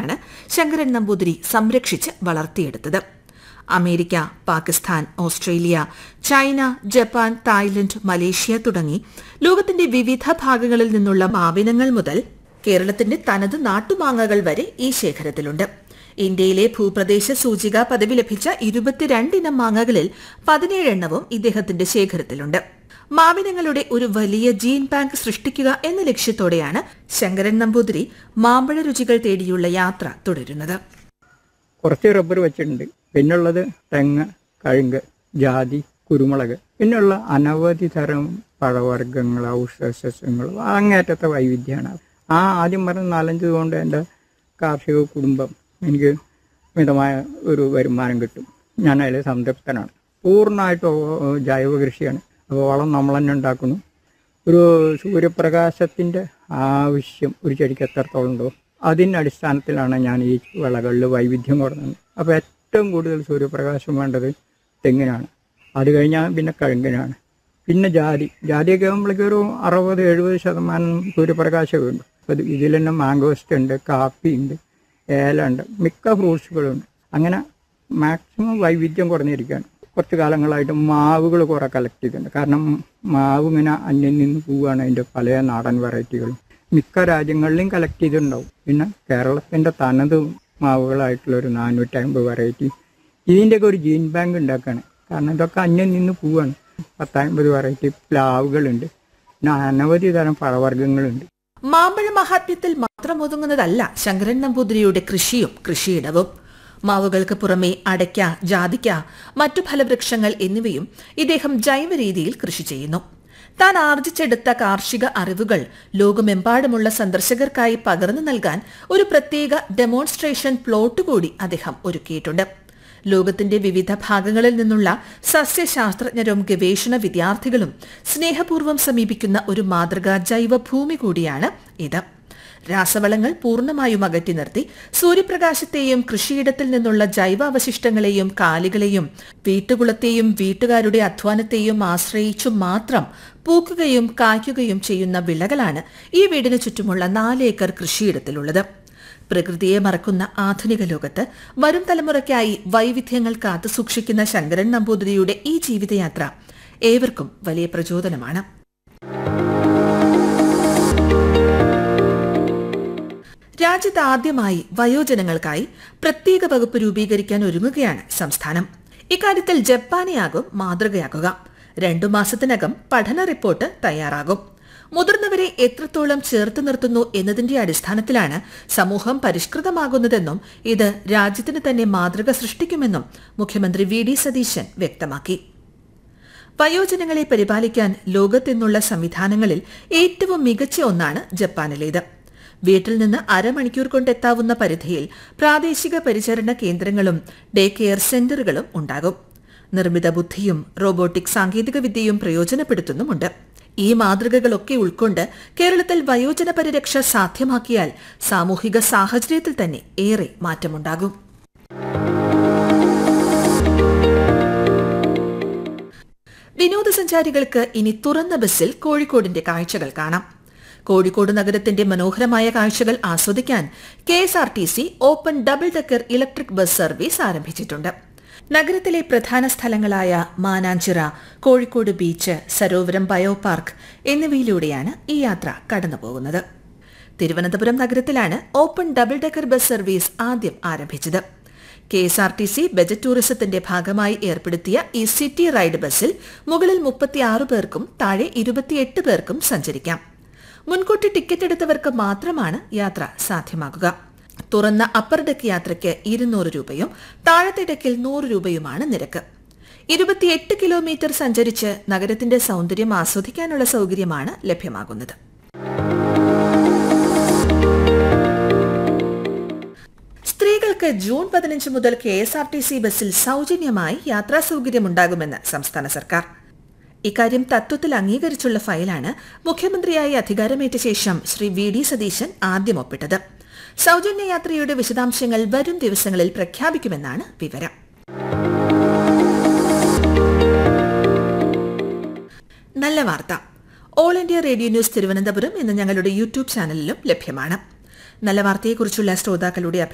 വൈവിധ്യങ്ങളാണ് ശങ്കരൻ നമ്പൂതിരി സംരക്ഷിച്ച് വളർത്തിയെടുത്തത് America Pakistan Australia China Japan Thailand Malaysia തുടങ്ങി ലോകത്തിന്റെ വിവിധ ഭാഗങ്ങളിൽ നിന്നുള്ള മാവിനങ്ങൾ മുതൽ കേരളത്തിന്റെ തനത് നാട്ടുമാങ്ങകൾ വരെ ഈ ശേഖരത്തിലുണ്ട് ഇന്ത്യയിലെ ഭൂപ്രദേശ സൂചിക പദവി ലഭിച്ച ഇരുപത്തിരണ്ടിനം മാങ്ങകളിൽ പതിനേഴെണ്ണവും ഇദ്ദേഹത്തിന്റെ ശേഖരത്തിലുണ്ട് മാവിനങ്ങളുടെ ഒരു വലിയ ജീൻ ബാങ്ക് സൃഷ്ടിക്കുക എന്ന ലക്ഷ്യത്തോടെയാണ് ശങ്കരൻ നമ്പൂതിരി മാമ്പഴ രുചികൾ തേടിയുള്ള യാത്ര തുടരുന്നത് കുറച്ച് റബ്ബർ വെച്ചിട്ടുണ്ട് പിന്നുള്ളത് തെങ്ങ് കഴുങ്ക് ജാതി കുരുമുളക് പിന്നെയുള്ള അനവധി തരം പഴവർഗ്ഗങ്ങൾ ഔഷധസസ്യങ്ങൾ അങ്ങേറ്റത്തെ വൈവിധ്യമാണ് ആ ആദ്യം പറഞ്ഞ നാലഞ്ച് കൊണ്ട് എൻ്റെ കാർഷിക കുടുംബം എനിക്ക് മിതമായ ഒരു വരുമാനം കിട്ടും ഞാൻ അതിൽ സംതൃപ്തനാണ് പൂർണ്ണമായിട്ട് ഓ- ജൈവ കൃഷിയാണ് അപ്പോൾ വളം നമ്മൾ തന്നെ ഉണ്ടാക്കുന്നു ഒരു സൂര്യപ്രകാശത്തിൻ്റെ ആവശ്യം ഒരു ചെടിക്ക് എത്രത്തോളം ഉണ്ടോ അതിൻ്റെ അടിസ്ഥാനത്തിലാണ് ഞാൻ ഈ വിളകളിൽ വൈവിധ്യം കൊടുക്കുന്നത് അപ്പോൾ ഏറ്റവും കൂടുതൽ സൂര്യപ്രകാശം വേണ്ടത് തെങ്ങിനാണ് അത് കഴിഞ്ഞാൽ പിന്നെ കഴുങ്ങിനാണ് പിന്നെ ജാതി ജാതിയൊക്കെ ആകുമ്പോഴേക്ക് ഒരു അറുപത് എഴുപത് ശതമാനം സൂര്യപ്രകാശം വേണ്ടു അപ്പോൾ ഇതിൽ തന്നെ മാംഗോസ്റ്റ് ഉണ്ട് കാപ്പി ഉണ്ട് ഏല ഉണ്ട് മിക്ക ഫ്രൂട്ട്സുകളുണ്ട് അങ്ങനെ മാക്സിമം വൈവിധ്യം കുറഞ്ഞിരിക്കുകയാണ് കുറച്ച് കാലങ്ങളായിട്ട് മാവുകൾ കുറേ കളക്ട് ചെയ്തിട്ടുണ്ട് കാരണം മാവ് ഇങ്ങനെ അന്യം നിന്ന് പോവുകയാണ് അതിൻ്റെ പല നാടൻ വെറൈറ്റികളും മിക്ക രാജ്യങ്ങളിലും കളക്ട് ചെയ്തിട്ടുണ്ടാവും പിന്നെ കേരളത്തിൻ്റെ തനത് മാവുകളായിട്ടുള്ള ഒരു നാനൂറ്റി അമ്പത് വെറൈറ്റി ഇതിൻ്റെയൊക്കെ ഒരു ജീൻ ബാങ്ക് ഉണ്ടാക്കുകയാണ് കാരണം ഇതൊക്കെ അന്യം നിന്ന് പോവുകയാണ് പത്തമ്പത് വെറൈറ്റി പ്ലാവുകളുണ്ട് പിന്നെ അനവധി തരം പഴവർഗ്ഗങ്ങളുണ്ട് മാമ്പഴ മഹാത്മ്യത്തിൽ മാത്രം ഒതുങ്ങുന്നതല്ല ശങ്കരൻ നമ്പൂതിരിയുടെ കൃഷിയും കൃഷിയിടവും മാവുകൾക്ക് പുറമെ അടയ്ക്ക ജാതിക്ക മറ്റു ഫലവൃക്ഷങ്ങൾ എന്നിവയും ഇദ്ദേഹം ജൈവ രീതിയിൽ കൃഷി ചെയ്യുന്നു താൻ ആർജിച്ചെടുത്ത കാർഷിക അറിവുകൾ ലോകമെമ്പാടുമുള്ള സന്ദർശകർക്കായി പകർന്നു നൽകാൻ ഒരു പ്രത്യേക ഡെമോൺസ്ട്രേഷൻ പ്ലോട്ട് കൂടി അദ്ദേഹം ഒരുക്കിയിട്ടുണ്ട് ലോകത്തിന്റെ വിവിധ ഭാഗങ്ങളിൽ നിന്നുള്ള സസ്യശാസ്ത്രജ്ഞരും ഗവേഷണ വിദ്യാർത്ഥികളും സ്നേഹപൂർവ്വം സമീപിക്കുന്ന ഒരു മാതൃകാ ജൈവഭൂമി കൂടിയാണ് ഇത് രാസവളങ്ങൾ പൂർണ്ണമായും അകറ്റി നിർത്തി സൂര്യപ്രകാശത്തെയും കൃഷിയിടത്തിൽ നിന്നുള്ള ജൈവാവശിഷ്ടങ്ങളെയും കാലികളെയും വീട്ടുകുളത്തെയും വീട്ടുകാരുടെ അധ്വാനത്തെയും ആശ്രയിച്ചു മാത്രം പൂക്കുകയും കായ്ക്കുകയും ചെയ്യുന്ന വിളകളാണ് ഈ വീടിന് ചുറ്റുമുള്ള നാല് ഏക്കർ കൃഷിയിടത്തിലുള്ളത് പ്രകൃതിയെ മറക്കുന്ന ആധുനിക ലോകത്ത് വരും തലമുറയ്ക്കായി വൈവിധ്യങ്ങൾ കാത്തു സൂക്ഷിക്കുന്ന ശങ്കരൻ നമ്പൂതിരിയുടെ ഈ ജീവിതയാത്ര ഏവർക്കും വലിയ പ്രചോദനമാണ് രാജ്യത്ത് ആദ്യമായി വയോജനങ്ങൾക്കായി പ്രത്യേക വകുപ്പ് രൂപീകരിക്കാൻ ഒരുങ്ങുകയാണ് സംസ്ഥാനം ഇക്കാര്യത്തിൽ ജപ്പാനെയാകും മാതൃകയാക്കുക രണ്ടു മാസത്തിനകം പഠന റിപ്പോർട്ട് തയ്യാറാകും മുതിർന്നവരെ എത്രത്തോളം ചേർത്ത് നിർത്തുന്നു എന്നതിന്റെ അടിസ്ഥാനത്തിലാണ് സമൂഹം പരിഷ്കൃതമാകുന്നതെന്നും ഇത് രാജ്യത്തിന് തന്നെ മാതൃക സൃഷ്ടിക്കുമെന്നും മുഖ്യമന്ത്രി വി ഡി സതീശൻ വ്യക്തമാക്കി വയോജനങ്ങളെ പരിപാലിക്കാൻ ലോകത്തെന്നുള്ള സംവിധാനങ്ങളിൽ ഏറ്റവും മികച്ച ഒന്നാണ് ജപ്പാനിലേത് വീട്ടിൽ നിന്ന് അരമണിക്കൂർ കൊണ്ടെത്താവുന്ന പരിധിയിൽ പ്രാദേശിക പരിചരണ കേന്ദ്രങ്ങളും ഡേ കെയർ സെന്ററുകളും ഉണ്ടാകും നിർമ്മിത ബുദ്ധിയും റോബോട്ടിക് സാങ്കേതികവിദ്യയും പ്രയോജനപ്പെടുത്തുന്നുമുണ്ട് ഈ മാതൃകകളൊക്കെ ഉൾക്കൊണ്ട് കേരളത്തിൽ വയോജന പരിരക്ഷ സാധ്യമാക്കിയാൽ സാമൂഹിക സാഹചര്യത്തിൽ തന്നെ ഏറെ മാറ്റമുണ്ടാകും വിനോദസഞ്ചാരികൾക്ക് ഇനി തുറന്ന ബസ്സിൽ കോഴിക്കോടിന്റെ കാഴ്ചകൾ കാണാം കോഴിക്കോട് നഗരത്തിന്റെ മനോഹരമായ കാഴ്ചകൾ ആസ്വദിക്കാൻ K S R T C open double decker electric bus service ആരംഭിച്ചിട്ടുണ്ട് നഗരത്തിലെ പ്രധാന സ്ഥലങ്ങളായ Mananchira Kozhikode beach Sarovaram bio park എന്നിവയിലൂടെയാണ് ഈ യാത്ര കടന്നുപോകുന്നത് തിരുവനന്തപുരം നഗരത്തിലാണ് open double decker bus service ആദ്യം ആരംഭിച്ചത് K S R T C budget ടൂറിസത്തിന്റെ ഭാഗമായി ഏർപ്പെടുത്തിയ ഈ സിറ്റി റൈഡ് ബസ്സിൽ മുകളിൽ മുപ്പത്തിയാറ് പേർക്കും താഴെ ഇരുപത്തിയെട്ട് പേർക്കും സഞ്ചരിക്കാം മുൻകൂട്ടി ടിക്കറ്റ് എടുത്തവർക്ക് മാത്രമാണ് യാത്ര സാധ്യമാകുക തുറന്ന അപ്പർ ഡെക്ക് യാത്രയ്ക്ക് ഇരുന്നൂറ് രൂപയും താഴത്തെ ഡെക്കിൽ നൂറ് രൂപയുമാണ് നിരക്ക് ഇരുപത്തിയെട്ട് കിലോമീറ്റർ സഞ്ചരിച്ച് നഗരത്തിന്റെ സൗന്ദര്യം ആസ്വദിക്കാനുള്ള സൗകര്യമാണ് ലഭ്യമാകുന്നത് സ്ത്രീകൾക്ക് ജൂൺ പതിനഞ്ച് മുതൽ K S R T C ബസ്സിൽ സൗജന്യമായി യാത്രാ സൗകര്യമുണ്ടാകുമെന്ന് സംസ്ഥാന സർക്കാർ ഇക്കാര്യം തത്വത്തിൽ അംഗീകരിച്ചുള്ള ഫയലാണ് മുഖ്യമന്ത്രിയായി അധികാരമേറ്റ ശേഷം ശ്രീ വി ഡി സതീശൻ ആദ്യം ഒപ്പിട്ടത് സൗജന്യ യാത്രയുടെ വിശദാംശങ്ങൾ വരും ദിവസങ്ങളിൽ പ്രഖ്യാപിക്കുമെന്നാണ് വിവരം നല്ല വാർത്ത All India Radio News Thiruvananthapuram ഇന്ന് ഞങ്ങളുടെ യൂട്യൂബ് ചാനലിലും ലഭ്യമാണ് നല്ല വാർത്തയെക്കുറിച്ചുള്ള ശ്രോതാക്കളുടെ